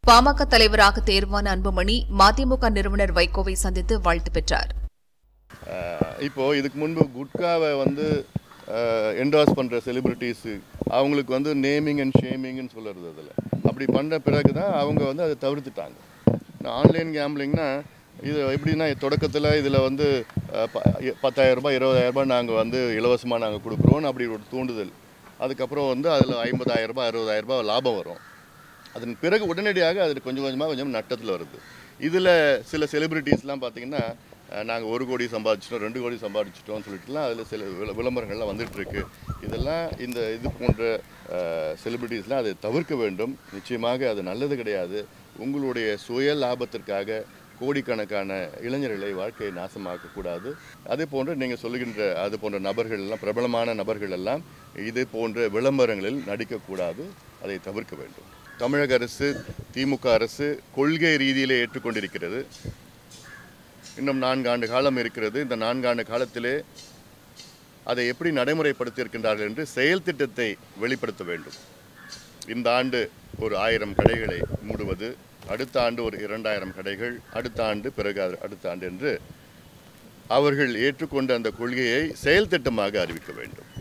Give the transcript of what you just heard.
பாமக தலைவராக தேர்வான அன்புமணி மதிமுக நிறுவனர் வைகோவை சந்தித்து வாழ்த்து பெற்றார் அஹ் இப்போ இதுக்கு முன்பு குட்காவை வந்து என்டாஸ் பண்ணுற செலிபிரிட்டிஸு அவங்களுக்கு வந்து நேமிங் அண்ட் ஷேமிங்னு சொல்லுறது அதில் அப்படி பண்ண பிறகு தான் அவங்க வந்து அதை தவிர்த்துட்டாங்க ஆன்லைன் கேம்பிளிங்னா இது எப்படின்னா தொடக்கத்தில் இதில் வந்து அஹ், ப- பத்தாயிரம் ரூபாய் இருபதாயிரம் ரூபாய் நாங்கள் வந்து இலவசமாக நாங்கள் கொடுக்குறோன்னு அப்படி ஒரு தூண்டுதல் அதுக்கப்புறம் வந்து அதில் ஐம்பதாயிரம் ரூபாய் அறுபதாயிரம் ரூபாய் லாபம் வரும் அதன் பிறகு உடனடியாக அது கொஞ்சம் கொஞ்சமாக கொஞ்சம் நட்டத்தில் வருது இதில் சில செலிபிரிட்டிஸ்லாம் பார்த்தீங்கன்னா நாங்கள் ஒரு கோடி சம்பாதிச்சிட்டோம் ரெண்டு கோடி சம்பாதிச்சிட்டோம்னு சொல்லிட்டுலாம் அதில் சில விள- விளம்பரங்கள்லாம் வந்துட்டு இருக்கு இதெல்லாம் இந்த இது போன்ற செலிபிரிட்டிஸ்லாம் அதை தவிர்க்க வேண்டும் நிச்சயமாக அது நல்லது கிடையாது உங்களுடைய சுய லாபத்திற்காக கோடிக்கணக்கான இளைஞர்களை வாழ்க்கையை நாசமாக்கக்கூடாது அதே போன்று நீங்கள் சொல்லுகின்ற அது போன்ற நபர்கள் எல்லாம் பிரபலமான நபர்கள் எல்லாம் இது போன்ற விளம்பரங்களில் நடிக்கக்கூடாது அதை தவிர்க்க வேண்டும் தமிழக அரசு திமுக அரசு கொள்கை ரீதியிலே ஏற்றுக்கொண்டிருக்கிறது இன்னும் நான்கு ஆண்டு காலம் இருக்கிறது இந்த நான்காண்டு காலத்திலே அதை எப்படி நடைமுறைப்படுத்தியிருக்கின்றார்கள் என்று செயல் திட்டத்தை வெளிப்படுத்த வேண்டும் இந்த ஆண்டு ஒரு ஆயிரம் கடைகளை மூடுவது அடுத்த ஆண்டு ஒரு இரண்டாயிரம் கடைகள் அடுத்த ஆண்டு பிறகு அது- அடுத்த ஆண்டு என்று அவர்கள் ஏற்றுக்கொண்ட அந்த கொள்கையை செயல் திட்டமாக அறிவிக்க வேண்டும்